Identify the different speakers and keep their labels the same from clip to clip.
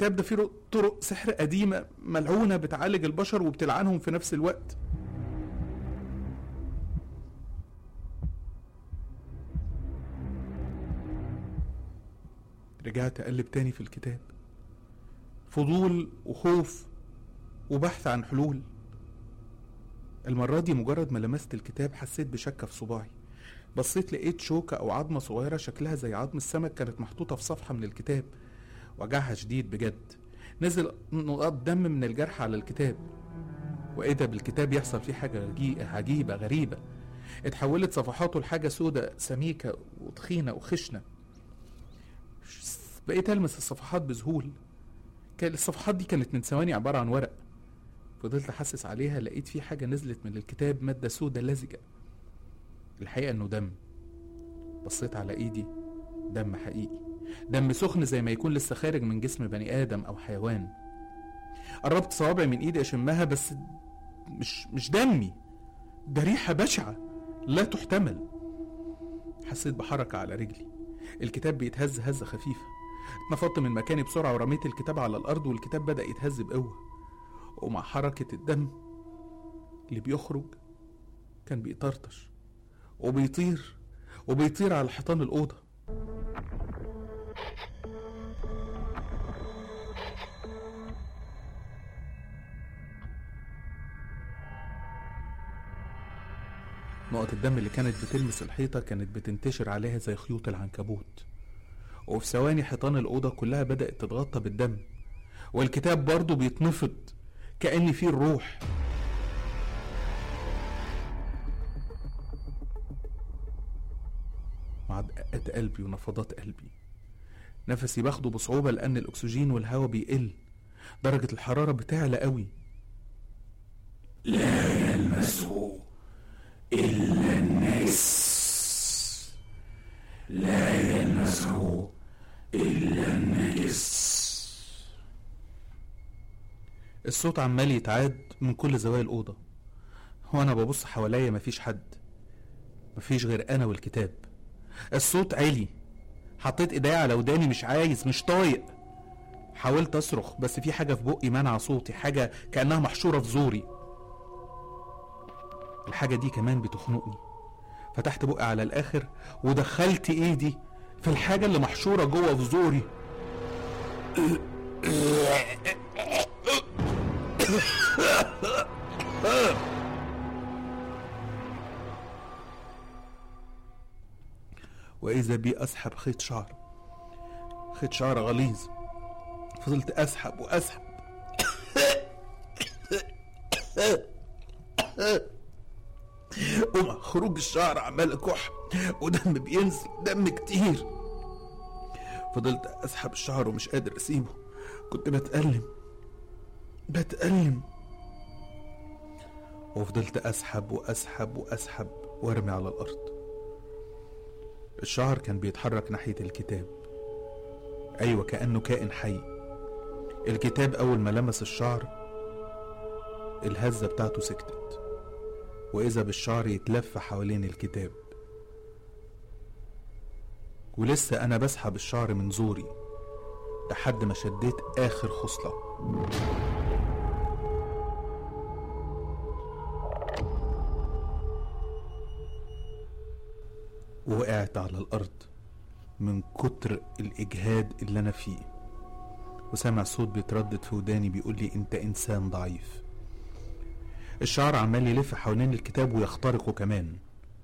Speaker 1: الكتاب ده فيه طرق سحر قديمة ملعونة بتعالج البشر وبتلعنهم في نفس الوقت رجعت أقلب تاني في الكتاب فضول وخوف وبحث عن حلول المرة دي مجرد ما لمست الكتاب حسيت بشكة في صباعي بصيت لقيت شوكة أو عظمة صغيرة شكلها زي عظم السمك كانت محطوطة في صفحة من الكتاب وجعها شديد بجد نزل نقاط دم من الجرح على الكتاب وإيه ده بالكتاب يحصل فيه حاجة عجيبة غريبة اتحولت صفحاته لحاجة سودة سميكة وتخينة وخشنة بقيت ألمس الصفحات بذهول كان الصفحات دي كانت من ثواني عبارة عن ورق فضلت أحسس عليها لقيت في حاجة نزلت من الكتاب مادة سودة لزجة الحقيقة إنه دم بصيت على إيدي دم حقيقي دم سخن زي ما يكون لسه خارج من جسم بني آدم أو حيوان قربت صوابعي من إيدي أشمها بس مش مش دمي ده ريحة بشعة لا تحتمل حسيت بحركة على رجلي الكتاب بيتهز هزة خفيفة اتنفضت من مكاني بسرعة ورميت الكتاب على الأرض والكتاب بدأ يتهز بقوة ومع حركة الدم اللي بيخرج كان بيطرطش وبيطير وبيطير على حيطان الأوضة نقط الدم اللي كانت بتلمس الحيطة كانت بتنتشر عليها زي خيوط العنكبوت وفي ثواني حيطان الأوضة كلها بدأت تتغطى بالدم والكتاب برضه بيتنفض كأن فيه الروح مع دقات قلبي ونفضات قلبي نفسي باخده بصعوبة لأن الأكسجين والهواء بيقل درجة الحرارة بتعلى قوي
Speaker 2: لا يلمسه إلا الناس لا يلمسه إلا النجس
Speaker 1: الصوت عمال يتعاد من كل زوايا الأوضة وأنا ببص حواليا مفيش حد مفيش غير أنا والكتاب الصوت عالي حطيت ايديا على وداني مش عايز مش طايق حاولت اصرخ بس في حاجة في بقي منع صوتي حاجة كأنها محشورة في زوري الحاجة دي كمان بتخنقني فتحت بقي على الآخر ودخلت ايدي في الحاجة اللي محشورة جوه في زوري وإذا بي أسحب خيط شعر خيط شعر غليظ فضلت أسحب وأسحب ومع خروج الشعر عمال أكح ودم بينزل دم كتير فضلت أسحب الشعر ومش قادر أسيبه كنت بتألم بتألم وفضلت أسحب وأسحب وأسحب وأرمي على الأرض الشعر كان بيتحرك ناحية الكتاب أيوة كأنه كائن حي الكتاب أول ما لمس الشعر الهزة بتاعته سكتت وإذا بالشعر يتلف حوالين الكتاب ولسه أنا بسحب الشعر من زوري لحد ما شديت آخر خصلة ووقعت على الأرض من كتر الإجهاد اللي أنا فيه وسامع صوت بيتردد في وداني بيقول لي أنت إنسان ضعيف الشعر عمال يلف حوالين الكتاب ويخترقه كمان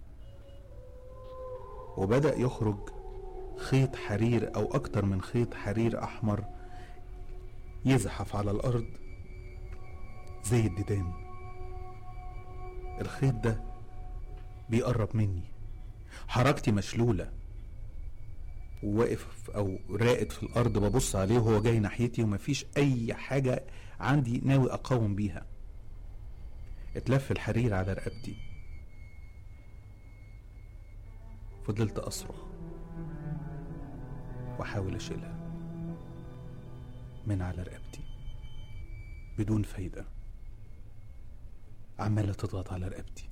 Speaker 1: وبدأ يخرج خيط حرير أو أكتر من خيط حرير أحمر يزحف على الأرض زي الديدان الخيط ده بيقرب مني حركتي مشلولة وواقف أو راقد في الأرض ببص عليه وهو جاي ناحيتي ومفيش أي حاجة عندي ناوي أقاوم بيها اتلف الحرير على رقبتي فضلت أصرخ وأحاول أشيلها من على رقبتي بدون فايدة عمالة تضغط على رقبتي